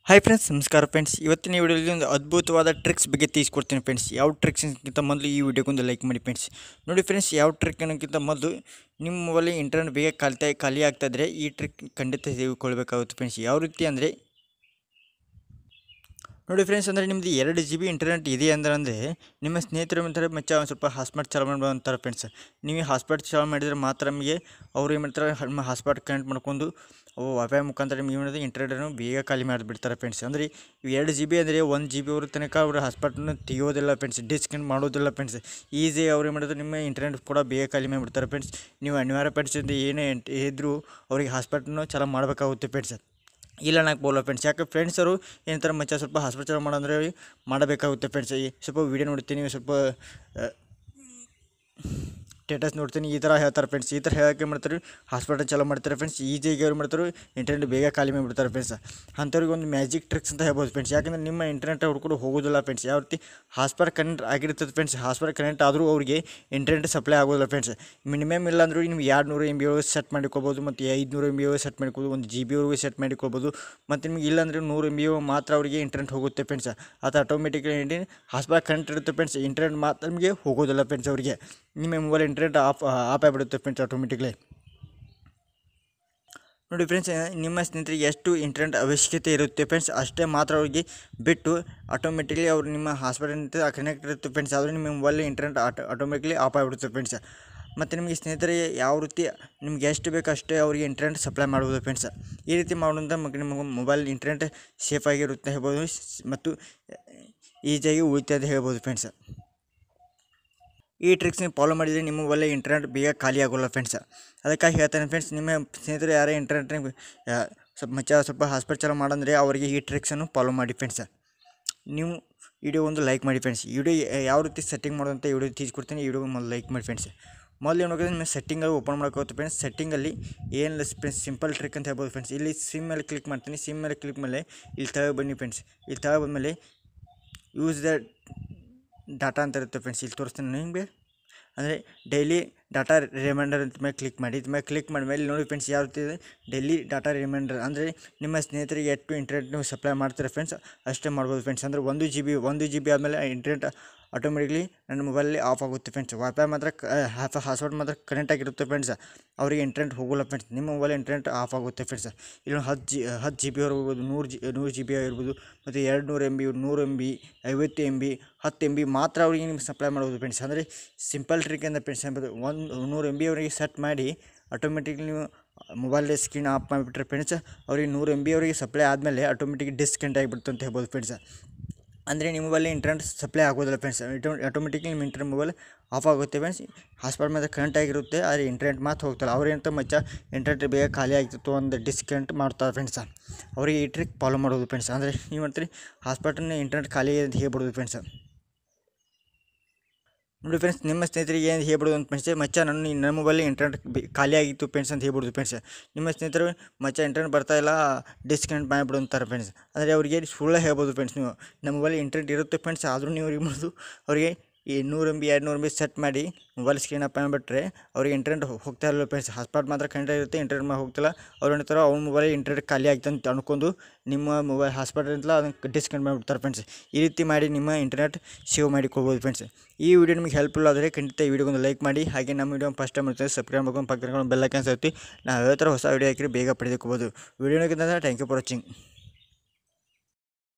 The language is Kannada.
ಹಾಯ್ ಫ್ರೆಂಡ್ಸ್ ನಮಸ್ಕಾರ ಫ್ರೆಂಡ್ಸ್ ಇವತ್ತಿನ ವಿಡಿಯೋದಲ್ಲಿ ಒಂದು ಅದ್ಭುತವಾದ ಟ್ರಿಕ್ಸ್ ಬಗ್ಗೆ ತಿಳಿಸ್ಕೊಡ್ತೀನಿ ಫ್ರೆಂಡ್ಸ್ ಯಾವ ಟ್ರಿಕ್ಸ್ಗಿಂತ ಮೊದಲು ಈ ವಿಡಿಯೋಗೊಂದು ಲೈಕ್ ಮಾಡಿ ಫ್ರೆಂಡ್ಸ್ ನೋಡಿ ಫ್ರೆಂಡ್ಸ್ ಯಾವ ಟ್ರಿಕ್ ಅನ್ನೋಕ್ಕಿಂತ ಮೊದಲು ನಿಮ್ಮ ಮೊಬೈಲ್ ಇಂಟರ್ನೆಟ್ ಬೇಗ ಖಾಲಿ ಖಾಲಿ ಆಗ್ತಾಯಿದ್ರೆ ಈ ಟ್ರಿಕ್ ಖಂಡಿತ ತೆಗೆದುಕೊಳ್ಬೇಕಾಗುತ್ತೆ ಫ್ರೆಂಡ್ಸ್ ಯಾವ ರೀತಿ ಅಂದರೆ ನೋಡಿ ಫ್ರೆಂಡ್ಸ್ ಅಂದರೆ ನಿಮ್ಮದು ಎರಡು ಜಿ ಬಿ ಇಂಟರ್ನೆಟ್ ಇದೆ ಅಂದ್ರೆ ಅಂದರೆ ನಿಮ್ಮ ಸ್ನೇಹಿತರು ಅಂತಾರೆ ಮಚ್ಚ ಒಂದು ಸ್ವಲ್ಪ ಹಾಸ್ಪಾಟ್ ಚಾಲು ಮಾಡಿ ಅಂತಾರೆ ಫ್ರೆಂಡ್ಸ್ ನೀವು ಹಾಸ್ಪಾಟ್ ಚಾಲು ಮಾಡಿದರೆ ಮಾತ್ರ ನಮಗೆ ಅವ್ರು ಏನು ಮಾಡ್ತಾರೆ ನಮ್ಮ ಹಾಸ್ಪಾಟ್ ಕನೆಕ್ಟ್ ಮಾಡ್ಕೊಂಡು ಅವು ವೈಫೈ ಮುಖಾಂತರ ನಿಮಗೆ ಏನಿದೆ ಇಂಟರ್ನೆಟನ್ನು ಬೇಗ ಖಾಲಿ ಮಾಡಿಬಿಡ್ತಾರೆ ಫ್ರೆಂಡ್ಸ್ ಅಂದರೆ ಇವು ಎರಡು ಜಿ ಬಿ ಅಂದರೆ ಒಂದು ಜಿ ಬಿ ಅವ್ರ ತನಕ ಅವರು ಹಾಸ್ಪಾಟನ್ನು ತೆಗೆಯೋದಿಲ್ಲ ಫ್ರೆಂಡ್ಸ್ ಡಿಸ್ಕನೆಕ್ಟ್ ಮಾಡೋದಿಲ್ಲ ಫ್ರೆಂಡ್ಸ್ ಈಸಿ ಅವ್ರು ಏನು ಮಾಡೋದು ನಿಮ್ಮ ಇಂಟರ್ನೆಟ್ ಕೂಡ ಬೇಗ ಖಾಲಿ ಮಾಡಿಬಿಡ್ತಾರೆ ಫ್ರೆಂಡ್ಸ್ ನೀವು ಅನಿವಾರ್ಯ ಫ್ರೆಂಡ್ಸ್ ಏನೇ ಇದ್ದರೂ ಅವ್ರಿಗೆ ಹಾಸ್ಪಾಟನ್ನು ಚಾಲು ಮಾಡಬೇಕಾಗುತ್ತೆ ಫ್ರೆಂಡ್ಸ್ ಇಲ್ಲ ನಾಲ್ಕು ಬೋಲ ಫ್ರೆಂಡ್ಸ್ ಯಾಕೆ ಫ್ರೆಂಡ್ಸ್ ಅವರು ಏನಂತಾರೆ ಮಚ್ಚ ಸ್ವಲ್ಪ ಹಾಸ್ಪಿಟಲ್ ಮಾಡಂದ್ರೆ ಮಾಡಬೇಕಾಗುತ್ತೆ ಫ್ರೆಂಡ್ಸ್ ಸ್ವಲ್ಪ ವೀಡಿಯೋ ನೋಡ್ತೀನಿ ಸ್ವಲ್ಪ ಸ್ಟೇಟಸ್ ನೋಡ್ತೀನಿ ಈ ಥರ ಹೇಳ್ತಾರೆ ಫ್ರೆಂಡ್ಸ್ ಈ ಥರ ಹೇಳಕ್ಕೆ ಏನು ಮಾಡ್ತಾರೆ ಹಾಸ್ಪಿಟಲ್ ಚಾಲೂ ಮಾಡ್ತಾರೆ ಫ್ರೆಂಡ್ಸ್ ಈಜಿಯಾಗಿ ಅವ್ರು ಮಾಡ್ತಾರೆ ಇಂಟರ್ನೆಟ್ ಬೇಗ ಖಾಲಿ ಮಾಡಿಬಿಡ್ತಾರೆ ಫ್ರೆಂಡ್ಸ್ ಅಂಥವ್ರಿಗೆ ಒಂದು ಮ್ಯಾಜಿಕ್ ಟ್ರಿಕ್ಸ್ ಅಂತ ಹೇಳ್ಬೋದು ಫ್ರೆಂಡ್ಸ್ ಯಾಕಂದರೆ ನಿಮ್ಮ ಇಂಟರ್ನೆಟ್ ಹುಡ್ಕೊಂಡು ಹೋಗೋದಿಲ್ಲ ಫ್ರೆಂಡ್ಸ್ ಯಾವ ರೀತಿ ಹಾಸ್ಪಿಟಲ್ ಕನೆಕ್ಟ್ ಆಗಿರ್ತದೆ ಫ್ರೆಂಡ್ಸ್ ಹಾಸ್ಪಿಟಲ್ ಕನೆಕ್ಟ್ ಆದರೂ ಅವರಿಗೆ ಇಂಟರ್ನೆಟ್ ಸಪ್ಲೈ ಆಗೋದಿಲ್ಲ ಫ್ರೆಂಡ್ಸ್ ಮಿನಿಮಮ್ ಇಲ್ಲ ಅಂದರೂ ನಿಮ್ಗೆ ಎರಡು ನೂರು ಎಮ್ ಬಿ ಒಳಗೆ ಸೆಟ್ ಮಾಡಿಕೊಳ್ಬೋದು ಮತ್ತು ಐದುನೂರು ಎಮ್ ಬಿ ಒಳಗೆ ಸೆಟ್ ಮಾಡಿಕೊಬೋದು ಒಂದು ಜಿ ಬಿ ಒಳಗೆ ಸೆಟ್ ಮಾಡಿಕೊಳ್ಬೋದು ಮತ್ತು ನಿಮ್ಗೆ ಇಲ್ಲ ಅಂದರೆ ನೂರು ಎಮ್ ಬಿ ಮಾತ್ರ ಅವರಿಗೆ ಇಂಟರ್ನೆಟ್ ಹೋಗುತ್ತೆ ಫ್ರೆಂಡ್ಸ್ ಅದು ಆಟೋಮೆಟಿಕಲಿ ಹಾಸ್ಪಿಟಲ್ ಕನೆಕ್ಟ್ ಇರುತ್ತೆ ಫ್ರೆಂಡ್ಸ್ ಇಂಟರ್ನೆಟ್ ಮಾತ್ರ ನಿಮಗೆ ಹೋಗೋದಿಲ್ಲ ಫ್ರೆಂಡ್ಸ್ ಅವರಿಗೆ ನಿಮ್ಮ ಮೊಬೈಲ್ ಇಂಟರ್ನೆಟ್ ಆಫ್ ಆಫ್ ಆಗಿಬಿಡುತ್ತೆ ಫ್ರೆಂಡ್ಸ್ ಆಟೋಮೆಟಿಕ್ಲಿ ನೋಡಿ ಫ್ರೆಂಡ್ಸ್ ನಿಮ್ಮ ಸ್ನೇಹಿತರಿಗೆ ಎಷ್ಟು ಇಂಟರ್ನೆಟ್ ಅವಶ್ಯಕತೆ ಇರುತ್ತೆ ಫ್ರೆಂಡ್ಸ್ ಅಷ್ಟೇ ಮಾತ್ರ ಅವ್ರಿಗೆ ಬಿಟ್ಟು ಆಟೋಮೆಟಿಕ್ಲಿ ಅವ್ರು ನಿಮ್ಮ ಹಾಸ್ಪಿಟಲ್ ಕನೆಕ್ಟ್ ಇರುತ್ತೆ ಫ್ರೆಂಡ್ಸ್ ಆದರೂ ನಿಮ್ಮ mobile internet auto automatically off ಆಗಿಬಿಡುತ್ತೆ ಫ್ರೆಂಡ್ಸ್ ಮತ್ತು ನಿಮಗೆ ಸ್ನೇಹಿತರಿಗೆ ಯಾವ ರೀತಿ ನಿಮ್ಗೆ ಎಷ್ಟು ಬೇಕು ಅಷ್ಟೇ ಅವರಿಗೆ ಇಂಟರ್ನೆಟ್ ಸಪ್ಲೈ ಮಾಡ್ಬೋದು ಫ್ರೆಂಡ್ಸ್ ಈ ರೀತಿ ಮಾಡೋದ್ರಿಂದ ನಿಮ್ಮ ಮೊಬೈಲ್ ಇಂಟರ್ನೆಟ್ ಸೇಫಾಗಿರುತ್ತೆ ಹೇಳ್ಬೋದು ಮತ್ತು ಈಸಿಯಾಗಿ ಉಳಿತದೆ ಹೇಳ್ಬೋದು ಫ್ರೆಂಡ್ಸ್ ಈ ಟ್ರಿಕ್ಸ್ನ ಫಾಲೋ ಮಾಡಿದರೆ ನಿಮ್ಮ ಒಳ್ಳೆ ಇಂಟರ್ನೆಟ್ ಬೇಗ ಖಾಲಿ ಆಗೋಲ್ಲ ಫ್ರೆಂಡ್ಸ್ ಅದಕ್ಕಾಗಿ ಹೇಳ್ತಾನೆ ಫ್ರೆಂಡ್ಸ್ ನಿಮ್ಮ ಸ್ನೇಹಿತರು ಯಾರೇ ಇಂಟರ್ನೆಟ್ ಸ್ವಲ್ಪ ಮಚ್ಚ ಸ್ವಲ್ಪ ಹಾಸ್ಪಿಟಲ್ ಚಾಲೂ ಮಾಡಂದರೆ ಅವರಿಗೆ ಈ ಟ್ರಿಕ್ಸನ್ನು ಫಾಲೋ ಮಾಡಿ ಫ್ರೆಂಡ್ಸ್ ನೀವು ವಿಡಿಯೋ ಒಂದು ಲೈಕ್ ಮಾಡಿ ಫ್ರೆಂಡ್ಸ್ ವಿಡಿಯೋ ಯಾವ ರೀತಿ ಸೆಟ್ಟಿಂಗ್ ಮಾಡೋದಂತ ವಿಡಿಯೋ ತಿಳಿಸ್ಕೊಡ್ತೀನಿ ಈ ವಿಡಿಯೋ ಮೊದಲು ಲೈಕ್ ಮಾಡಿ ಫ್ರೆಂಡ್ಸ್ ಮೊದಲು ಏನು ಹೋಗೋದು ನಿಮ್ಮ ಸೆಟ್ಟಿಂಗಲ್ಲಿ ಓಪನ್ ಮಾಡ್ಕೋತ್ತೆ ಫ್ರೆಂಡ್ಸ್ ಸೆಟ್ಟಿಂಗಲ್ಲಿ ಏನಿಲ್ಲ ಫ್ರೆಂಡ್ಸ್ ಸಿಂಪಲ್ ಟ್ರಿಕ್ ಅಂತ ಹೇಳ್ಬೋದು ಫ್ರೆಂಡ್ಸ್ ಇಲ್ಲಿ ಸಿಮ್ ಮೇಲೆ ಕ್ಲಿಕ್ ಮಾಡ್ತೀನಿ ಸಿಮ್ ಮೇಲೆ ಕ್ಲಿಕ್ ಮೇಲೆ ಇಲ್ಲಿ ತೆಳಗೆ ಬನ್ನಿ ಫ್ರೆಂಡ್ಸ್ ಇಲ್ಲಿ ತೆಳಗೆ ಬಂದಮೇಲೆ ಯೂಸ್ ದ ಡಾಟಾ ಅಂತ ಇರುತ್ತೆ ಫ್ರೆಂಡ್ಸ್ ಇಲ್ಲಿ ತೋರಿಸ್ತೀನಿ ನಿಮಗೆ ಅಂದರೆ ಡೈಲಿ ಡಾಟಾ ರಿಮೈಂಡರ್ ಅಂತ ಮೇಲೆ ಕ್ಲಿಕ್ ಮಾಡಿ ಇದ್ರ ಮೇಲೆ ಕ್ಲಿಕ್ ಮಾಡಿದ್ಮೇಲೆ ನೋಡಿ ಫ್ರೆಂಡ್ಸ್ ಯಾವ ರೀತಿ ಇದೆ ಡೈಲಿ ಡಾಟಾ ರಿಮೈಂಡರ್ ಅಂದರೆ ನಿಮ್ಮ ಸ್ನೇಹಿತರಿಗೆ ಎಷ್ಟು ಇಂಟರ್ನೆಟ್ ನೀವು ಸಪ್ಲೈ ಮಾಡ್ತೀರಾ ಫ್ರೆಂಡ್ಸ್ ಅಷ್ಟೇ ಮಾಡ್ಬೋದು ಫ್ರೆಂಡ್ಸ್ ಅಂದರೆ ಒಂದು ಜಿ ಬಿ ಒಂದು ಜಿ ಬಿ ಆದಮೇಲೆ ಇಂಟರ್ನೆಟ್ ಆಟೋಮೆಟಿಕ್ಲಿ ನನ್ನ ಮೊಬೈಲಲ್ಲಿ ಆಫ್ ಆಗುತ್ತೆ ಫ್ರೆಂಡ್ಸ್ ವೈಫೈ ಮಾತ್ರ ಹಾಸ್ಪಾಟ್ ಮಾತ್ರ ಕನೆಕ್ಟ್ ಆಗಿರುತ್ತೆ ಫ್ರೆಂಡ್ಸ್ ಅವರಿಗೆ ಇಂಟರ್ನೆಟ್ ಹೋಗೋಲ್ಲ ಫ್ರೆಂಡ್ಸ್ ನಿಮ್ಮ ಮೊಬೈಲ್ ಇಂಟರ್ನೆಟ್ ಆಫ್ ಆಗುತ್ತೆ ಫ್ರೆಂಡ್ಸ್ ಇಲ್ಲಿ ಹತ್ತು ಜಿ ಹತ್ತು ಜಿ ಬಿ ಇರ್ಬೋದು ನೂರು ಜಿ ನೂರು ಜಿ ಬಿ ಆಗಿರ್ಬೋದು ಮತ್ತು ಎರಡು ನೂರು ಎಮ್ ಬಿ ನೂರು ಎಮ್ ಬಿ ಐವತ್ತು ಎಮ್ ಬಿ ಹತ್ತು ಎಮ್ ಬಿ ಮಾತ್ರ ಅವರಿಗೆ ನಿಮ್ಗೆ ಸಪ್ಲೈ ಮಾಡ್ಬೋದು ಫ್ರೆಂಡ್ಸ್ ಅಂದರೆ ಸಿಂಪಲ್ ಟ್ರಿಕ್ ಅಂತ ಫ್ರೆಂಡ್ಸ್ ಎಂಬುದು ಒಂದು ನೂರು ಎಮ್ ಬಿ ಅವರಿಗೆ ಸೆಟ್ ಮಾಡಿ ಆಟೋಮೆಟಿಕ್ಲಿ ನೀವು ಮೊಬೈಲ್ ಸ್ಕ್ರೀನ್ ಆಫ್ ಮಾಡಿಬಿಟ್ರೆ ಫ್ರೆಂಡ್ಸ್ ಅವರಿಗೆ ನೂರು ಎಮ್ ಬಿ ಅವರಿಗೆ ಸಪ್ಲೈ ಆದಮೇಲೆ ಆಟೋಮೆಟಿಕ್ ಡಿಸ್ಕನೆಕ್ಟ್ ಆಗಿಬಿಡ್ತು ಅಂತ ಹೇಳ್ಬೋದು ಫ್ರೆಂಡ್ಸ್ ಅಂದರೆ ನಿಮ್ಮ ಮೊಬೈಲ್ ಇಂಟರ್ನೆಟ್ ಸಪ್ಲೈ ಆಗೋದಿಲ್ಲ ಫ್ರೆಂಡ್ಸ್ ಆಟೋಮೆಟಿಕ್ಲಿ ನಿಮ್ಮ ಇಂಟರ್ನೆಟ್ ಮೊಬೈಲ್ ಆಫ್ ಆಗುತ್ತೆ ಫ್ರೆಂಡ್ಸ್ ಹಾಸ್ಪಾಟ್ ಮೇಲೆ ಕನೆಕ್ಟ್ ಆಗಿರುತ್ತೆ ಆದರೆ ಇಂಟರ್ನೆಟ್ ಮಾತ್ರ ಹೋಗ್ತಾರೆ ಅವ್ರೇಂತ ಮಚ್ಚ ಇಂಟರ್ನೆಟ್ ಬೇಗ ಖಾಲಿ ಆಗ್ತಿತ್ತು ಒಂದು ಡಿಸ್ಕನೆಕ್ಟ್ ಮಾಡ್ತಾರೆ ಫ್ರೆಂಡ್ಸ್ ಅವರಿಗೆ ಈ ಟ್ರಿಕ್ ಫಾಲೋ ಮಾಡೋದು ಫ್ರೆಂಡ್ಸ್ ಅಂದರೆ ನೀವು ಮಾಡ್ತೀರಿ ಹಾಸ್ಪಾಟಲ್ನ ಇಂಟರ್ನೆಟ್ ಖಾಲಿ ಅಂತ ಹೇಳ್ಬಿಡೋದು ಫ್ರೆಂಡ್ಸ್ ನೋಡಿ ಫ್ರೆಂಡ್ಸ್ ನಿಮ್ಮ ಸ್ನೇಹಿತರಿಗೆ ಏನು ಹೇಳ್ಬಿಡೋದು ಅಂತ ಫ್ರೆಂಡ್ಸ್ ಮಚ್ಚ ನನ್ನ ನನ್ನ ಮೊಬೈಲ್ ಇಂಟರ್ನೆಟ್ ಖಾಲಿ ಆಗಿತ್ತು ಫ್ರೆಂಡ್ಸ್ ಅಂತ ಹೇಳ್ಬಿಡೋದು ಫ್ರೆಂಡ್ಸ್ ನಿಮ್ಮ ಸ್ನೇಹಿತರು ಮಚ್ಚ ಇಂಟರ್ನೆಟ್ ಬರ್ತಾ ಇಲ್ಲ ಡಿಸ್ಕನೆಕ್ಟ್ ಮಾಡಿಬಿಡು ಅಂತಾರೆ ಫ್ರೆಂಡ್ಸ್ ಅಂದರೆ ಅವರಿಗೆ ಸುಳ್ಳು ಹೇಳ್ಬೋದು ಫ್ರೆಂಡ್ಸ್ ನೀವು ನಮ್ಮ ಮೊಬೈಲ್ ಇಂಟರ್ನೆಟ್ ಇರುತ್ತೆ ಫ್ರೆಂಡ್ಸ್ ಆದರೂ ನೀವು ಅವ್ರಿಗೆ ಮಾಡೋದು ಅವರಿಗೆ ಈ ನೂರು ಎಮ್ ಬಿ ಎರಡು ನೂರು ಎಮ್ ಬಿ ಸೆಟ್ ಮಾಡಿ ಮೊಬೈಲ್ ಸ್ಕ್ರೀನ್ ಅಪ್ ಮಾಡಿಬಿಟ್ರೆ ಅವ್ರಿಗೆ ಇಂಟರ್ನೆಟ್ ಹೋಗ್ತಾ ಇರಲ್ಲ ಫ್ರೆಂಡ್ಸ್ ಹಾಸ್ಪಾಟ್ ಮಾತ್ರ ಕನೆಕ್ಟ್ ಇರುತ್ತೆ ಇಂಟರ್ನೆಟ್ ಮಾಡಿ ಹೋಗ್ತಿಲ್ಲ ಅವ್ರು ಏನಂತಾರೆ ಅವ್ನ ಮೊಬೈಲ್ ಇಂಟರ್ನೆಟ್ ಖಾಲಿ ಆಯ್ತು ಅಂತ ಅನ್ಕೊಂಡು ನಿಮ್ಮ ಮೊಬೈಲ್ ಹಾಸ್ಪಿಟಲಿಂದ ಅದನ್ನು ಡಿಸ್ಕನೆಕ್ಟ್ ಮಾಡಿಬಿಡ್ತಾರೆ ಫ್ರೆಂಡ್ಸ್ ಈ ರೀತಿ ಮಾಡಿ ನಿಮ್ಮ ಇಂಟರ್ನೆಟ್ ಸೇವ್ ಮಾಡಿಕೊಳ್ಬೋದು ಫ್ರೆಂಡ್ಸ್ ಈ ವಿಡಿಯೋ ನಿಮಗೆ ಹೆಲ್ಪ್ಫುಲ್ ಆದರೆ ಖಂಡಿತ ಈ ವಿಡಿಯೋಗೊಂದು ಲೈಕ್ ಮಾಡಿ ಹಾಗೆ ನಮ್ಮ ವಿಡಿಯೋ ಫಸ್ಟ್ ಟೈಮ್ ಇರ್ತದೆ ಸಬ್ಸ್ಕ್ರೈಬ್ ಮಾಡ್ಕೊಂಡು ಪಕ್ಕದ ಬೆಲ್ಲ ಕ್ಯಾನ್ಸ್ ಐತಿ ನಾವು ಯಾವ ಥರ ಹೊಸ ವಿಡಿಯೋ ಹಾಕಿದ್ರೆ ಬೇಗ ಪಡೆದುಕೋಬೋದು ವಿಡಿಯೋನಾಗಿದ್ದಂದ್ರೆ ಥ್ಯಾಂಕ್ ಯು ಫಾರ್ ವಾಚಿಂಗ್